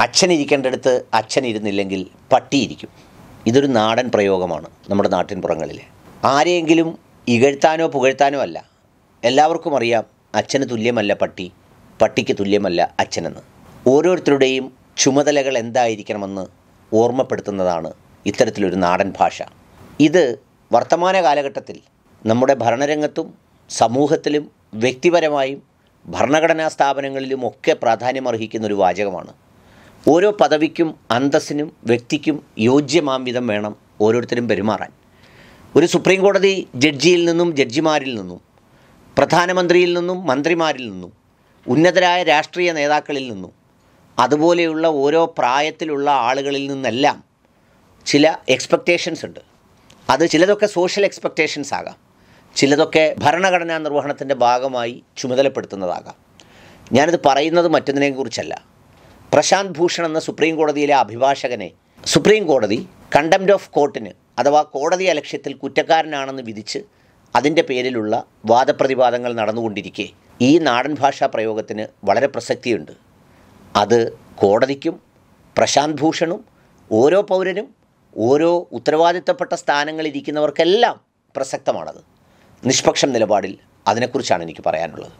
അച്ഛൻ ഇരിക്കേണ്ടടുത്ത് അച്ഛൻ ഇരുന്നില്ലെങ്കിൽ പട്ടിയിരിക്കും ഇതൊരു നാടൻ പ്രയോഗമാണ് നമ്മുടെ നാട്ടിൻ പുറങ്ങളിൽ ആരെയെങ്കിലും ഇകഴ്ത്താനോ പുകഴ്ത്താനോ അല്ല എല്ലാവർക്കും അറിയാം അച്ഛന് തുല്യമല്ല പട്ടി പട്ടിക്ക് തുല്യമല്ല അച്ഛനെന്ന് ഓരോരുത്തരുടെയും ചുമതലകൾ എന്തായിരിക്കണമെന്ന് ഓർമ്മപ്പെടുത്തുന്നതാണ് ഇത്തരത്തിലൊരു നാടൻ ഭാഷ ഇത് വർത്തമാന കാലഘട്ടത്തിൽ നമ്മുടെ ഭരണരംഗത്തും സമൂഹത്തിലും വ്യക്തിപരമായും ഭരണഘടനാ സ്ഥാപനങ്ങളിലും ഒക്കെ പ്രാധാന്യമർഹിക്കുന്ന ഒരു വാചകമാണ് ഓരോ പദവിക്കും അന്തസ്സിനും വ്യക്തിക്കും യോജ്യമാം വിധം വേണം ഓരോരുത്തരും പെരുമാറാൻ ഒരു സുപ്രീം കോടതി ജഡ്ജിയിൽ നിന്നും ജഡ്ജിമാരിൽ നിന്നും പ്രധാനമന്ത്രിയിൽ നിന്നും മന്ത്രിമാരിൽ നിന്നും ഉന്നതരായ രാഷ്ട്രീയ നേതാക്കളിൽ നിന്നും അതുപോലെയുള്ള ഓരോ പ്രായത്തിലുള്ള ആളുകളിൽ നിന്നെല്ലാം ചില എക്സ്പെക്റ്റേഷൻസ് ഉണ്ട് അത് ചിലതൊക്കെ സോഷ്യൽ എക്സ്പെക്റ്റേഷൻസ് ആകാം ചിലതൊക്കെ ഭരണഘടനാ നിർവഹണത്തിൻ്റെ ഭാഗമായി ചുമതലപ്പെടുത്തുന്നതാകാം ഞാനിത് പറയുന്നത് മറ്റൊന്നിനെയും കുറിച്ചല്ല പ്രശാന്ത് ഭൂഷൺ എന്ന സുപ്രീം കോടതിയിലെ അഭിഭാഷകനെ സുപ്രീം കോടതി കണ്ടംപ്റ്റ് ഓഫ് കോർട്ടിന് അഥവാ കോടതി അലക്ഷ്യത്തിൽ കുറ്റക്കാരനാണെന്ന് വിധിച്ച് അതിൻ്റെ പേരിലുള്ള വാദപ്രതിവാദങ്ങൾ നടന്നുകൊണ്ടിരിക്കെ ഈ നാടൻ ഭാഷാ പ്രയോഗത്തിന് വളരെ പ്രസക്തിയുണ്ട് അത് കോടതിക്കും പ്രശാന്ത് ഭൂഷണും ഓരോ പൗരനും ഓരോ ഉത്തരവാദിത്തപ്പെട്ട സ്ഥാനങ്ങളിരിക്കുന്നവർക്കെല്ലാം പ്രസക്തമാണത് നിഷ്പക്ഷം നിലപാടിൽ അതിനെക്കുറിച്ചാണ് എനിക്ക് പറയാനുള്ളത്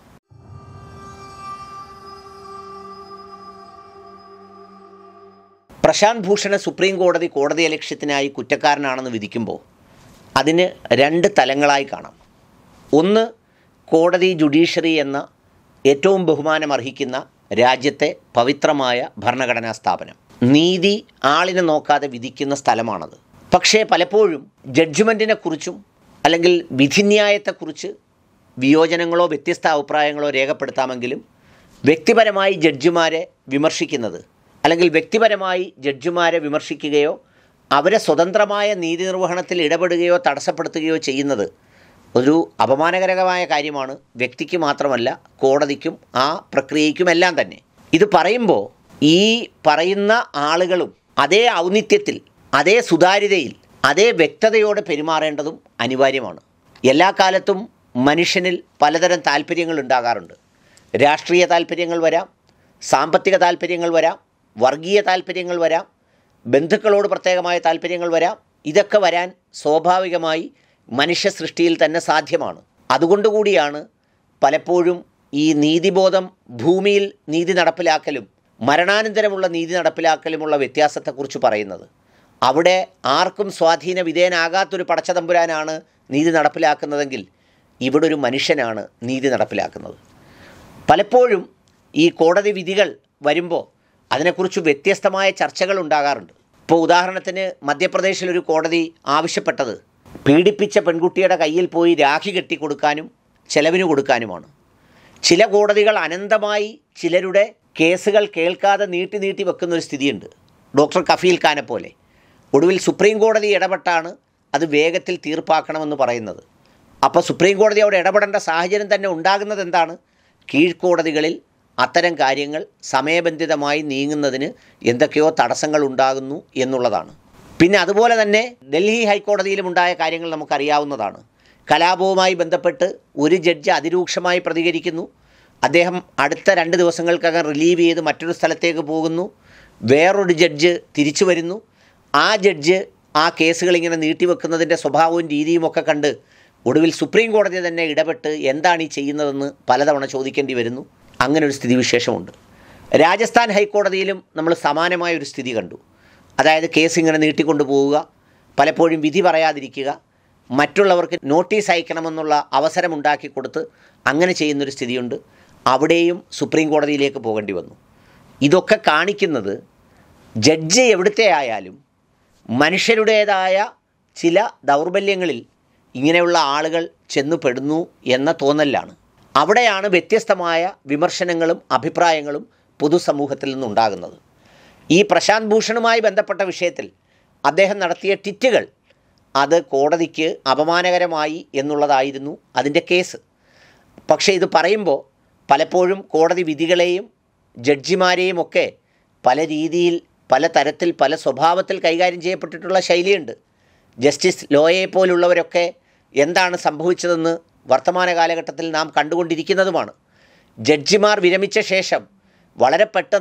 പ്രശാന്ത് ഭൂഷണെ സുപ്രീം കോടതി കോടതി ലക്ഷ്യത്തിനായി കുറ്റക്കാരനാണെന്ന് വിധിക്കുമ്പോൾ അതിന് രണ്ട് തലങ്ങളായി കാണാം ഒന്ന് കോടതി ജുഡീഷ്യറി എന്ന ഏറ്റവും ബഹുമാനമർഹിക്കുന്ന രാജ്യത്തെ പവിത്രമായ ഭരണഘടനാ സ്ഥാപനം നീതി ആളിനെ നോക്കാതെ വിധിക്കുന്ന സ്ഥലമാണത് പക്ഷേ പലപ്പോഴും ജഡ്ജ്മെൻറ്റിനെ കുറിച്ചും അല്ലെങ്കിൽ വിധിന്യായത്തെക്കുറിച്ച് വിയോജനങ്ങളോ വ്യത്യസ്ത അഭിപ്രായങ്ങളോ രേഖപ്പെടുത്താമെങ്കിലും വ്യക്തിപരമായി ജഡ്ജിമാരെ വിമർശിക്കുന്നത് അല്ലെങ്കിൽ വ്യക്തിപരമായി ജഡ്ജിമാരെ വിമർശിക്കുകയോ അവരെ സ്വതന്ത്രമായ നീതി നിർവഹണത്തിൽ ഇടപെടുകയോ തടസ്സപ്പെടുത്തുകയോ ചെയ്യുന്നത് ഒരു അപമാനകരമായ കാര്യമാണ് വ്യക്തിക്ക് മാത്രമല്ല കോടതിക്കും ആ പ്രക്രിയയ്ക്കുമെല്ലാം തന്നെ ഇത് പറയുമ്പോൾ ഈ പറയുന്ന ആളുകളും അതേ ഔന്നിത്യത്തിൽ അതേ സുതാര്യതയിൽ അതേ വ്യക്തതയോടെ പെരുമാറേണ്ടതും അനിവാര്യമാണ് എല്ലാ കാലത്തും മനുഷ്യനിൽ പലതരം താല്പര്യങ്ങൾ ഉണ്ടാകാറുണ്ട് രാഷ്ട്രീയ താല്പര്യങ്ങൾ വരാം സാമ്പത്തിക താല്പര്യങ്ങൾ വരാം വർഗീയ താല്പര്യങ്ങൾ വരാം ബന്ധുക്കളോട് പ്രത്യേകമായ താല്പര്യങ്ങൾ വരാം ഇതൊക്കെ വരാൻ സ്വാഭാവികമായി മനുഷ്യ സൃഷ്ടിയിൽ തന്നെ സാധ്യമാണ് അതുകൊണ്ടുകൂടിയാണ് പലപ്പോഴും ഈ നീതിബോധം ഭൂമിയിൽ നീതി നടപ്പിലാക്കലും മരണാനന്തരമുള്ള നീതി നടപ്പിലാക്കലുമുള്ള വ്യത്യാസത്തെക്കുറിച്ച് പറയുന്നത് അവിടെ ആർക്കും സ്വാധീന വിധേയനാകാത്തൊരു പടച്ചതമ്പുരാനാണ് നീതി നടപ്പിലാക്കുന്നതെങ്കിൽ ഇവിടെ ഒരു മനുഷ്യനാണ് നീതി നടപ്പിലാക്കുന്നത് പലപ്പോഴും ഈ കോടതി വിധികൾ വരുമ്പോൾ അതിനെക്കുറിച്ച് വ്യത്യസ്തമായ ചർച്ചകൾ ഉണ്ടാകാറുണ്ട് ഇപ്പോൾ ഉദാഹരണത്തിന് മധ്യപ്രദേശിൽ ഒരു കോടതി ആവശ്യപ്പെട്ടത് പീഡിപ്പിച്ച പെൺകുട്ടിയുടെ കയ്യിൽ പോയി രാഖി കെട്ടി കൊടുക്കാനും ചെലവിന് കൊടുക്കാനുമാണ് ചില കോടതികൾ അനന്തമായി ചിലരുടെ കേസുകൾ കേൾക്കാതെ നീട്ടി നീട്ടി വെക്കുന്ന ഒരു സ്ഥിതിയുണ്ട് ഡോക്ടർ കഫീൽ ഖാനെ പോലെ ഒടുവിൽ സുപ്രീം കോടതി ഇടപെട്ടാണ് അത് വേഗത്തിൽ തീർപ്പാക്കണമെന്ന് പറയുന്നത് അപ്പോൾ സുപ്രീം കോടതി അവിടെ ഇടപെടേണ്ട സാഹചര്യം തന്നെ ഉണ്ടാകുന്നത് എന്താണ് കീഴ്ക്കോടതികളിൽ അത്തരം കാര്യങ്ങൾ സമയബന്ധിതമായി നീങ്ങുന്നതിന് എന്തൊക്കെയോ തടസ്സങ്ങൾ ഉണ്ടാകുന്നു എന്നുള്ളതാണ് പിന്നെ അതുപോലെ തന്നെ ഡൽഹി ഹൈക്കോടതിയിലും ഉണ്ടായ കാര്യങ്ങൾ നമുക്കറിയാവുന്നതാണ് കലാപവുമായി ബന്ധപ്പെട്ട് ഒരു ജഡ്ജ് അതിരൂക്ഷമായി പ്രതികരിക്കുന്നു അദ്ദേഹം അടുത്ത രണ്ട് ദിവസങ്ങൾക്കകം റിലീവ് ചെയ്ത് മറ്റൊരു സ്ഥലത്തേക്ക് പോകുന്നു വേറൊരു ജഡ്ജ് തിരിച്ചു വരുന്നു ആ ജഡ്ജ് ആ കേസുകൾ ഇങ്ങനെ നീട്ടിവെക്കുന്നതിൻ്റെ സ്വഭാവവും രീതിയും ഒക്കെ കണ്ട് ഒടുവിൽ സുപ്രീം കോടതി തന്നെ ഇടപെട്ട് എന്താണ് ഈ ചെയ്യുന്നതെന്ന് പലതവണ ചോദിക്കേണ്ടി വരുന്നു അങ്ങനെ ഒരു സ്ഥിതിവിശേഷമുണ്ട് രാജസ്ഥാൻ ഹൈക്കോടതിയിലും നമ്മൾ സമാനമായ ഒരു സ്ഥിതി കണ്ടു അതായത് കേസ് ഇങ്ങനെ നീട്ടിക്കൊണ്ടു പോവുക പലപ്പോഴും വിധി പറയാതിരിക്കുക മറ്റുള്ളവർക്ക് നോട്ടീസ് അയക്കണമെന്നുള്ള അവസരമുണ്ടാക്കി കൊടുത്ത് അങ്ങനെ ചെയ്യുന്നൊരു സ്ഥിതിയുണ്ട് അവിടെയും സുപ്രീം കോടതിയിലേക്ക് പോകേണ്ടി വന്നു ഇതൊക്കെ കാണിക്കുന്നത് ജഡ്ജ് എവിടുത്തെ ആയാലും മനുഷ്യരുടേതായ ചില ദൗർബല്യങ്ങളിൽ ഇങ്ങനെയുള്ള ആളുകൾ ചെന്നുപെടുന്നു എന്ന തോന്നലാണ് അവിടെയാണ് വ്യത്യസ്തമായ വിമർശനങ്ങളും അഭിപ്രായങ്ങളും പൊതുസമൂഹത്തിൽ നിന്നുണ്ടാകുന്നത് ഈ പ്രശാന്ത് ഭൂഷണുമായി ബന്ധപ്പെട്ട വിഷയത്തിൽ അദ്ദേഹം നടത്തിയ ട്വിറ്റുകൾ അത് കോടതിക്ക് അപമാനകരമായി എന്നുള്ളതായിരുന്നു അതിൻ്റെ കേസ് പക്ഷേ ഇത് പറയുമ്പോൾ പലപ്പോഴും കോടതി വിധികളെയും ജഡ്ജിമാരെയും ഒക്കെ പല രീതിയിൽ പല തരത്തിൽ പല സ്വഭാവത്തിൽ കൈകാര്യം ചെയ്യപ്പെട്ടിട്ടുള്ള ശൈലിയുണ്ട് ജസ്റ്റിസ് ലോയെ പോലുള്ളവരൊക്കെ എന്താണ് സംഭവിച്ചതെന്ന് വർത്തമാന കാലഘട്ടത്തിൽ നാം കണ്ടുകൊണ്ടിരിക്കുന്നതുമാണ് ജഡ്ജിമാർ വിരമിച്ച ശേഷം വളരെ പെട്ടെന്ന്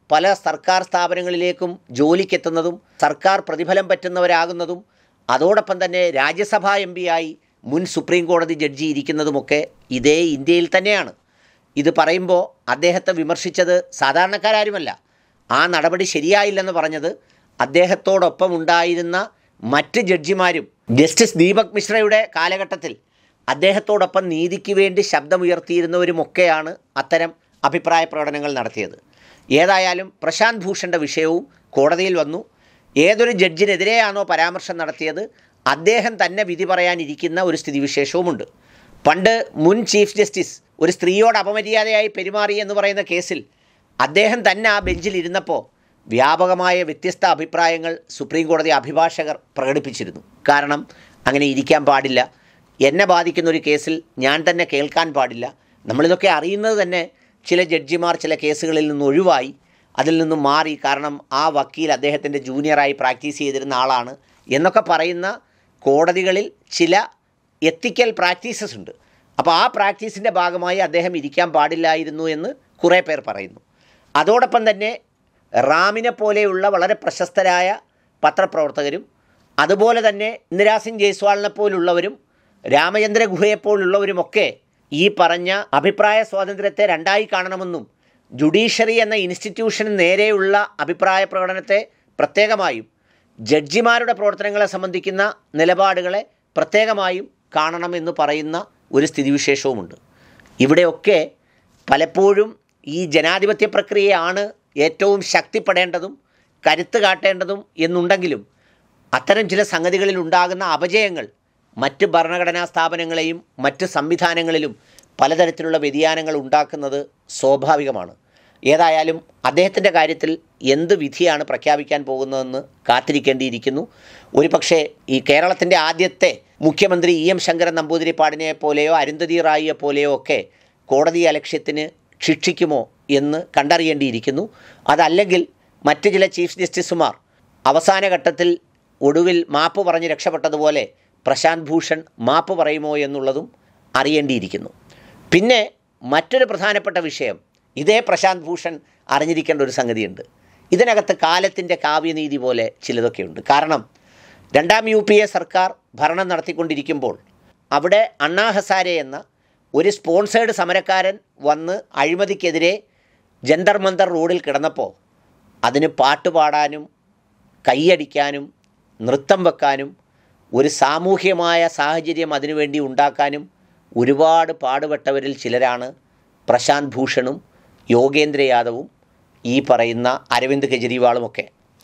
പല സർക്കാർ സ്ഥാപനങ്ങളിലേക്കും ജോലിക്കെത്തുന്നതും സർക്കാർ പ്രതിഫലം പറ്റുന്നവരാകുന്നതും അതോടൊപ്പം തന്നെ രാജ്യസഭാ എം ആയി മുൻ സുപ്രീം കോടതി ജഡ്ജി ഇരിക്കുന്നതുമൊക്കെ ഇതേ ഇന്ത്യയിൽ തന്നെയാണ് ഇത് പറയുമ്പോൾ അദ്ദേഹത്തെ വിമർശിച്ചത് സാധാരണക്കാരാരുമല്ല ആ നടപടി ശരിയായില്ലെന്ന് പറഞ്ഞത് അദ്ദേഹത്തോടൊപ്പം ഉണ്ടായിരുന്ന മറ്റ് ജഡ്ജിമാരും ജസ്റ്റിസ് ദീപക് മിശ്രയുടെ കാലഘട്ടത്തിൽ അദ്ദേഹത്തോടൊപ്പം നീതിക്ക് വേണ്ടി ശബ്ദമുയർത്തിയിരുന്നവരുമൊക്കെയാണ് അത്തരം അഭിപ്രായ പ്രകടനങ്ങൾ നടത്തിയത് ഏതായാലും പ്രശാന്ത് ഭൂഷൻ്റെ വിഷയവും കോടതിയിൽ വന്നു ഏതൊരു ജഡ്ജിനെതിരെയാണോ പരാമർശം നടത്തിയത് അദ്ദേഹം തന്നെ വിധി പറയാനിരിക്കുന്ന ഒരു സ്ഥിതിവിശേഷവുമുണ്ട് പണ്ട് മുൻ ചീഫ് ജസ്റ്റിസ് ഒരു സ്ത്രീയോട് അപമര്യാദയായി പെരുമാറി എന്ന് പറയുന്ന കേസിൽ അദ്ദേഹം തന്നെ ആ ബെഞ്ചിൽ ഇരുന്നപ്പോൾ വ്യാപകമായ വ്യത്യസ്ത അഭിപ്രായങ്ങൾ സുപ്രീം കോടതി അഭിഭാഷകർ പ്രകടിപ്പിച്ചിരുന്നു കാരണം അങ്ങനെ ഇരിക്കാൻ പാടില്ല എന്നെ ബാധിക്കുന്ന ഒരു കേസിൽ ഞാൻ തന്നെ കേൾക്കാൻ പാടില്ല നമ്മളിതൊക്കെ അറിയുന്നത് തന്നെ ചില ജഡ്ജിമാർ ചില കേസുകളിൽ നിന്ന് ഒഴിവായി അതിൽ നിന്നും മാറി കാരണം ആ വക്കീൽ അദ്ദേഹത്തിൻ്റെ ജൂനിയറായി പ്രാക്ടീസ് ചെയ്തിരുന്ന ആളാണ് എന്നൊക്കെ പറയുന്ന കോടതികളിൽ ചില എത്തിക്കൽ പ്രാക്ടീസസ് ഉണ്ട് അപ്പോൾ ആ പ്രാക്ടീസിൻ്റെ ഭാഗമായി അദ്ദേഹം ഇരിക്കാൻ പാടില്ലായിരുന്നു എന്ന് കുറേ പേർ പറയുന്നു അതോടൊപ്പം തന്നെ റാമിനെ പോലെയുള്ള വളരെ പ്രശസ്തരായ പത്രപ്രവർത്തകരും അതുപോലെ തന്നെ ഇന്ദിരാ സിംഗ് ജയ്സ്വാളിനെ പോലുള്ളവരും രാമചന്ദ്ര ഗുഹയെപ്പോലുള്ളവരുമൊക്കെ ഈ പറഞ്ഞ അഭിപ്രായ സ്വാതന്ത്ര്യത്തെ രണ്ടായി കാണണമെന്നും ജുഡീഷ്യറി എന്ന ഇൻസ്റ്റിറ്റ്യൂഷന് നേരെയുള്ള അഭിപ്രായ പ്രകടനത്തെ പ്രത്യേകമായും ജഡ്ജിമാരുടെ പ്രവർത്തനങ്ങളെ സംബന്ധിക്കുന്ന നിലപാടുകളെ പ്രത്യേകമായും കാണണമെന്ന് പറയുന്ന ഒരു സ്ഥിതിവിശേഷവുമുണ്ട് ഇവിടെയൊക്കെ പലപ്പോഴും ഈ ജനാധിപത്യ പ്രക്രിയയാണ് ഏറ്റവും ശക്തിപ്പെടേണ്ടതും കരുത്ത് കാട്ടേണ്ടതും എന്നുണ്ടെങ്കിലും അത്തരം ചില സംഗതികളിൽ ഉണ്ടാകുന്ന അപജയങ്ങൾ മറ്റ് ഭരണഘടനാ സ്ഥാപനങ്ങളെയും മറ്റ് സംവിധാനങ്ങളിലും പലതരത്തിലുള്ള വ്യതിയാനങ്ങൾ ഉണ്ടാക്കുന്നത് സ്വാഭാവികമാണ് ഏതായാലും അദ്ദേഹത്തിൻ്റെ കാര്യത്തിൽ എന്ത് വിധിയാണ് പ്രഖ്യാപിക്കാൻ പോകുന്നതെന്ന് കാത്തിരിക്കേണ്ടിയിരിക്കുന്നു ഒരു പക്ഷേ ഈ കേരളത്തിൻ്റെ ആദ്യത്തെ മുഖ്യമന്ത്രി ഇ എം ശങ്കരൻ നമ്പൂതിരിപ്പാടിനെ പോലെയോ അരുന്ധതി റായിയെ പോലെയോ ഒക്കെ കോടതി അലക്ഷ്യത്തിന് ശിക്ഷിക്കുമോ എന്ന് കണ്ടറിയേണ്ടിയിരിക്കുന്നു അതല്ലെങ്കിൽ മറ്റ് ചില ചീഫ് ജസ്റ്റിസുമാർ അവസാന ഘട്ടത്തിൽ ഒടുവിൽ മാപ്പ് പറഞ്ഞ് രക്ഷപ്പെട്ടതുപോലെ പ്രശാന്ത് ഭൂഷൺ മാപ്പ് പറയുമോ എന്നുള്ളതും അറിയേണ്ടിയിരിക്കുന്നു പിന്നെ മറ്റൊരു പ്രധാനപ്പെട്ട വിഷയം ഇതേ പ്രശാന്ത് ഭൂഷൺ അറിഞ്ഞിരിക്കേണ്ട ഒരു സംഗതിയുണ്ട് ഇതിനകത്ത് കാലത്തിൻ്റെ കാവ്യനീതി പോലെ ചിലതൊക്കെയുണ്ട് കാരണം രണ്ടാം യു പി എ സർക്കാർ ഭരണം നടത്തിക്കൊണ്ടിരിക്കുമ്പോൾ അവിടെ അണ്ണാ ഹസാരെ എന്ന ഒരു സ്പോൺസേഡ് സമരക്കാരൻ വന്ന് അഴിമതിക്കെതിരെ ജന്തർ മന്തർ റോഡിൽ കിടന്നപ്പോൾ അതിന് പാട്ട് പാടാനും കൈയടിക്കാനും നൃത്തം വെക്കാനും ഒരു സാമൂഹ്യമായ സാഹചര്യം അതിനുവേണ്ടി ഉണ്ടാക്കാനും ഒരുപാട് പാടുപെട്ടവരിൽ ചിലരാണ് പ്രശാന്ത് ഭൂഷണും യോഗേന്ദ്ര യാദവും ഈ പറയുന്ന അരവിന്ദ് കെജ്രിവാളുമൊക്കെ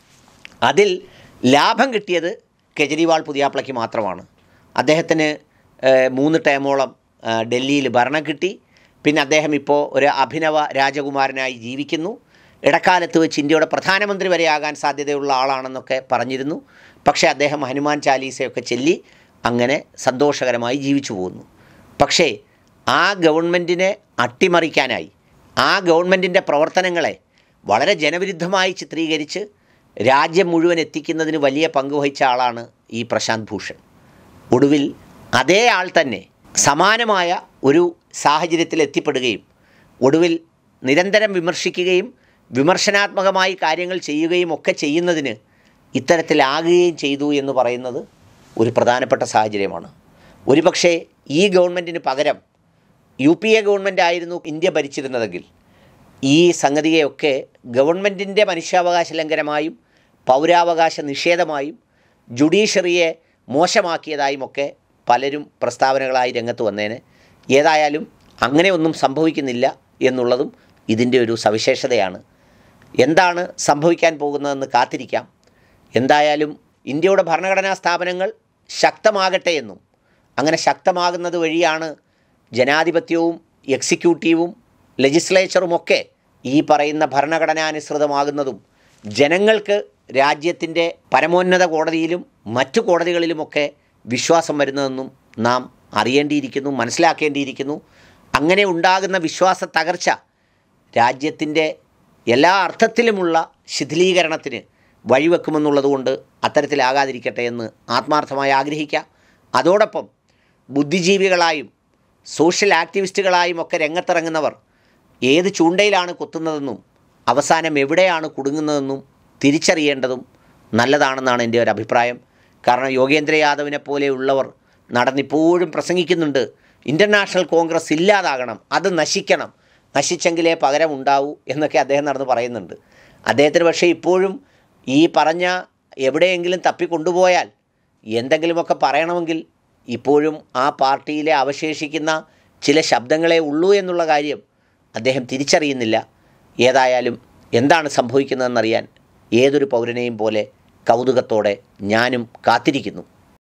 അതിൽ ലാഭം കിട്ടിയത് കെജ്രിവാൾ പുതിയാപ്ലയ്ക്ക് മാത്രമാണ് അദ്ദേഹത്തിന് ഏഹ്, മൂന്ന് ടേമോളം ഏഹ്, ഡൽഹിയിൽ ഭരണം കിട്ടി പിന്നെ അദ്ദേഹം ഇപ്പോൾ ഒരു അഭിനവ രാജകുമാരനായി ജീവിക്കുന്നു ഇടക്കാലത്ത് വെച്ച് ഇന്ത്യയുടെ പ്രധാനമന്ത്രി വരെ ആകാൻ സാധ്യതയുള്ള ആളാണെന്നൊക്കെ പറഞ്ഞിരുന്നു പക്ഷേ അദ്ദേഹം ഹനുമാൻ ചാലീസയൊക്കെ ചൊല്ലി അങ്ങനെ സന്തോഷകരമായി ജീവിച്ചു പോകുന്നു പക്ഷേ ആ ഗവൺമെൻറ്റിനെ അട്ടിമറിക്കാനായി ആ ഗവൺമെൻറ്റിൻ്റെ പ്രവർത്തനങ്ങളെ വളരെ ജനവിരുദ്ധമായി ചിത്രീകരിച്ച് രാജ്യം മുഴുവൻ എത്തിക്കുന്നതിന് വലിയ പങ്ക് വഹിച്ച ആളാണ് ഈ പ്രശാന്ത് ഭൂഷൺ ഒടുവിൽ അതേ ആൾ തന്നെ സമാനമായ ഒരു സാഹചര്യത്തിൽ എത്തിപ്പെടുകയും ഒടുവിൽ നിരന്തരം വിമർശിക്കുകയും വിമർശനാത്മകമായി കാര്യങ്ങൾ ചെയ്യുകയും ഒക്കെ ചെയ്യുന്നതിന് ഇത്തരത്തിലാകുകയും ചെയ്തു എന്ന് പറയുന്നത് ഒരു പ്രധാനപ്പെട്ട സാഹചര്യമാണ് ഒരുപക്ഷേ ഈ ഗവൺമെൻറ്റിന് പകരം യു പി എ ഗവൺമെൻറ് ആയിരുന്നു ഇന്ത്യ ഭരിച്ചിരുന്നതെങ്കിൽ ഈ സംഗതിയെയൊക്കെ ഗവൺമെൻറ്റിൻ്റെ മനുഷ്യാവകാശ ലംഘനമായും പൗരാവകാശ നിഷേധമായും ജുഡീഷ്യറിയെ മോശമാക്കിയതായുമൊക്കെ പലരും പ്രസ്താവനകളായി രംഗത്ത് വന്നേനെ ഏതായാലും അങ്ങനെ ഒന്നും സംഭവിക്കുന്നില്ല എന്നുള്ളതും ഇതിൻ്റെ ഒരു സവിശേഷതയാണ് എന്താണ് സംഭവിക്കാൻ പോകുന്നതെന്ന് കാത്തിരിക്കാം എന്തായാലും ഇന്ത്യയുടെ ഭരണഘടനാ സ്ഥാപനങ്ങൾ ശക്തമാകട്ടെ എന്നും അങ്ങനെ ശക്തമാകുന്നത് വഴിയാണ് ജനാധിപത്യവും എക്സിക്യൂട്ടീവും ലെജിസ്ലേച്ചറുമൊക്കെ ഈ പറയുന്ന ഭരണഘടനാനുസൃതമാകുന്നതും ജനങ്ങൾക്ക് രാജ്യത്തിൻ്റെ പരമോന്നത കോടതിയിലും മറ്റു കോടതികളിലുമൊക്കെ വിശ്വാസം വരുന്നതെന്നും നാം അറിയേണ്ടിയിരിക്കുന്നു മനസ്സിലാക്കേണ്ടിയിരിക്കുന്നു അങ്ങനെ ഉണ്ടാകുന്ന വിശ്വാസ തകർച്ച രാജ്യത്തിൻ്റെ എല്ലാ അർത്ഥത്തിലുമുള്ള ശിഥിലീകരണത്തിന് വഴിവെക്കുമെന്നുള്ളതുകൊണ്ട് അത്തരത്തിലാകാതിരിക്കട്ടെ എന്ന് ആത്മാർത്ഥമായി ആഗ്രഹിക്കാം അതോടൊപ്പം ബുദ്ധിജീവികളായും സോഷ്യൽ ആക്ടിവിസ്റ്റുകളായും ഒക്കെ രംഗത്തിറങ്ങുന്നവർ ഏത് ചൂണ്ടയിലാണ് കുത്തുന്നതെന്നും അവസാനം എവിടെയാണ് കുടുങ്ങുന്നതെന്നും തിരിച്ചറിയേണ്ടതും നല്ലതാണെന്നാണ് എൻ്റെ ഒരു അഭിപ്രായം കാരണം യോഗേന്ദ്ര യാദവിനെ പോലെയുള്ളവർ നടന്നിപ്പോഴും പ്രസംഗിക്കുന്നുണ്ട് ഇൻ്റർനാഷണൽ കോൺഗ്രസ് ഇല്ലാതാകണം അത് നശിക്കണം നശിച്ചെങ്കിലേ പകരം ഉണ്ടാവൂ എന്നൊക്കെ അദ്ദേഹം നടന്ന് പറയുന്നുണ്ട് അദ്ദേഹത്തിന് പക്ഷേ ഇപ്പോഴും ഈ പറഞ്ഞ എവിടെയെങ്കിലും തപ്പിക്കൊണ്ടുപോയാൽ എന്തെങ്കിലുമൊക്കെ പറയണമെങ്കിൽ ഇപ്പോഴും ആ പാർട്ടിയിലെ അവശേഷിക്കുന്ന ചില ശബ്ദങ്ങളെ ഉള്ളൂ എന്നുള്ള കാര്യം അദ്ദേഹം തിരിച്ചറിയുന്നില്ല ഏതായാലും എന്താണ് സംഭവിക്കുന്നതെന്നറിയാൻ ഏതൊരു പൗരനെയും പോലെ കൗതുകത്തോടെ ഞാനും കാത്തിരിക്കുന്നു